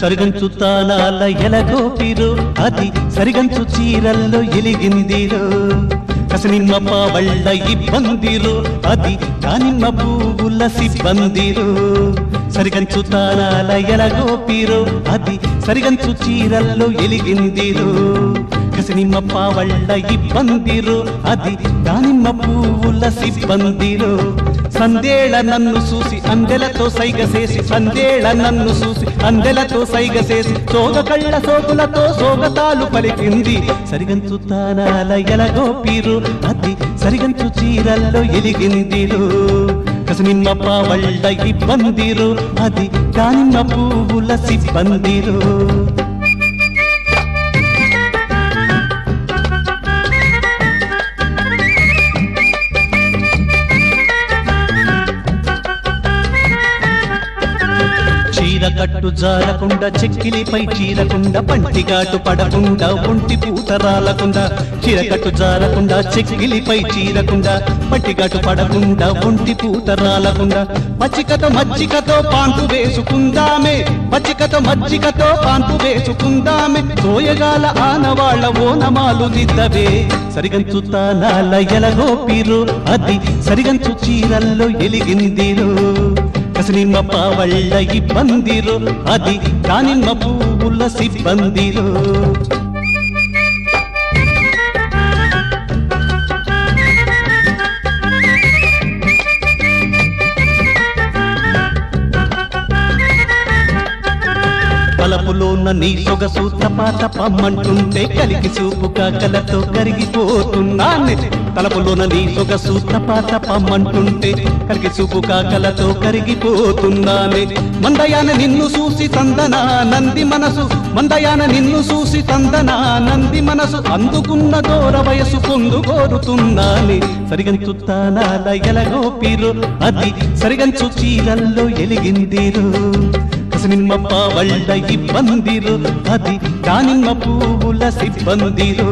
సరిగంచు తానాల ఎలగోపిరు అది సరిగంచు చీరల్లో ఎలిగిందిరో కసనిమ్మ పావళ్ళ ఇబ్బందిరు అది దానిమ్మ పువ్వుల సిబ్బందిరు సరిగంచు తానాల ఎలగోపిరు అది సరిగంచు చీరల్లో ఎలిగిందిరు కసనిమ్మ పావళ్ళ ఇబ్బందిరు అది దానిమ్మ పువ్వుల సిబ్బందిరు సందేళ నన్ను చూసి అందెలతో సైగ చేసి సందేళ నన్ను చూసి అందెలతో సైగ చేసి సోగ కళ్ళ సోకులతో సోగతాలు పలికింది సరిగంచు తానాల ఎలగోపిరు అది సరిగంచు చీరల్లో ఎలిగిందిరు కసనిమ్మ పావళ్ళ ఇబ్బందిరు అది దానిమ్మ పువ్వుల సిబ్బందిరు చీర కట్టు జారకుండా చెక్కిలిపై చీరకుండా పంటిగాటు పడకుండా ఒంటి పూట రాలకుండా చీర కట్టు జారకుండా చెక్కిలిపై చీరకుండా పంటిగాటు పడకుండా ఒంటి పూట రాలకుండా పచ్చికతో మజ్జికతో పాంపు వేసుకుందామే పచ్చికతో మజ్జికతో పాంపు వేసుకుందామే సోయగాల ఆనవాళ్ళ ఓనమాలు దిద్దవే సరిగంచు తానాల ఎలగోపిరు అది సరిగంచు చీరల్లో ఎలిగిందిరు కసనిమ్మ పావళ్ళ ఇబ్బందిరు అది దానిమ్మ పువ్వుల సిబ్బందిరు తలపులోన నీ సొగసు తపాత పమ్మంటుంటే కలిగి చూపు కాకలతో కరిగిపోతున్నానే తలపులోన నీ సొగసు తపాత పమ్మంటుంటే కలిగి చూపు కాకలతో కరిగిపోతున్నానే మందయాన నిన్ను చూసి తందన నంది మనసు మందయాన నిన్ను చూసి తందన నంది మనసు అందుకున్న దూర వయసు పొందు కోరుతున్నానే సరిగంచు తానాల ఎలగోపిరు అది సరిగంచు చీరల్లో ఎలిగిందిరు కసనిమ్మ పావళ్ళ ఇబ్బందిరు అది దానిమ్మ పువ్వుల సిబ్బందిరు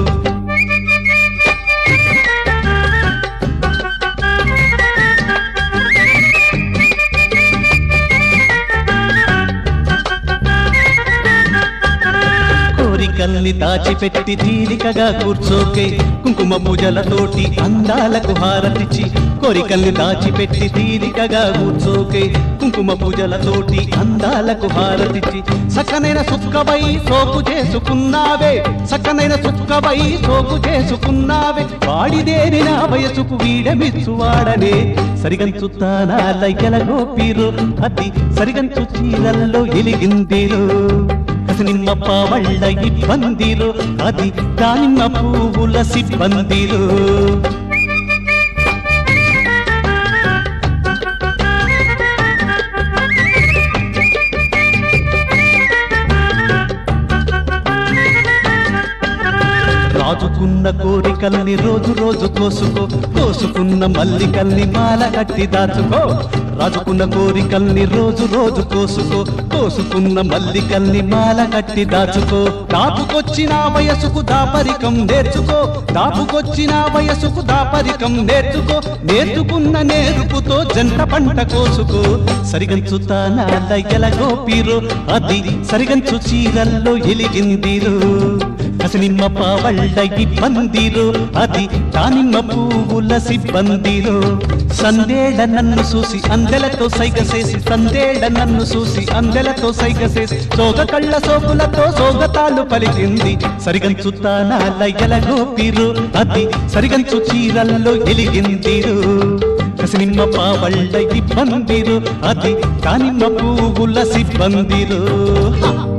కోరికల్ని దాచిపెట్టి తీరికగా కూర్చోకే కుంకుమ పూజలతోటి అందాలకు హారతిచ్చి కోరికల్ని దాచిపెట్టి తీరికగా కూర్చోకే కుంకుమ పూజలతోటి అందాలకు హారతిచ్చి సక్కనైన సుక్కవై సోకు చేసుకున్నావే సక్కనైన సుక్కవై సోకు చేసుకున్నావే వాడిదేని నా వయసుకు వీడమిచ్చు వాడనే సరిగంచు తానాల ఎలగోపిరు అది సరిగంచు చీరల్లో ఎలిగిందిరు కసనిమ్మ పావళ్ళ ఇబ్బందిరు అది దానిమ్మ పువ్వుల సిబ్బందిరు రాజుకున్న కోరికల్ని రోజు రోజు కోసుకో కోసుకున్న మల్లికల్ని మాల కట్టి దాచుకో రాజుకున్న కోరికల్ని రోజు రోజు కోసుకో కోసుకున్న మల్లికల్ని మాల కట్టి దాచుకో దాపుకొచ్చిన వయసుకు దాపరికం నేర్చుకో దాపుకొచ్చిన వయసుకు దాపరికం నేర్చుకో నేర్చుకున్న నేర్పుతో జంట పంట కోసుకో సరిగంచు తానాల ఎలగోపిరు అది సరిగంచు చీరల్లో ఎలిగిందిరు కసనిమ్మ పావళ్ళ ఇబ్బందిరు అది దానిమ్మ పువ్వుల సిబ్బందిరు సందేళ నన్ను చూసి అందెలతో సైగ చేసి సందేళ నన్ను చూసి అందెలతో సైగ చేసి సోగ కళ్ళ సోకులతో సోగతాలు పలికింది సరిగంచు తానాల ఎలగోపిరు అది సరిగంచు చీరల్లో ఎలిగిందిరు కసనిమ్మ పావళ్ళ ఇబ్బందిరు అది దానిమ్మ పువ్వుల సిబ్బందిరు హ!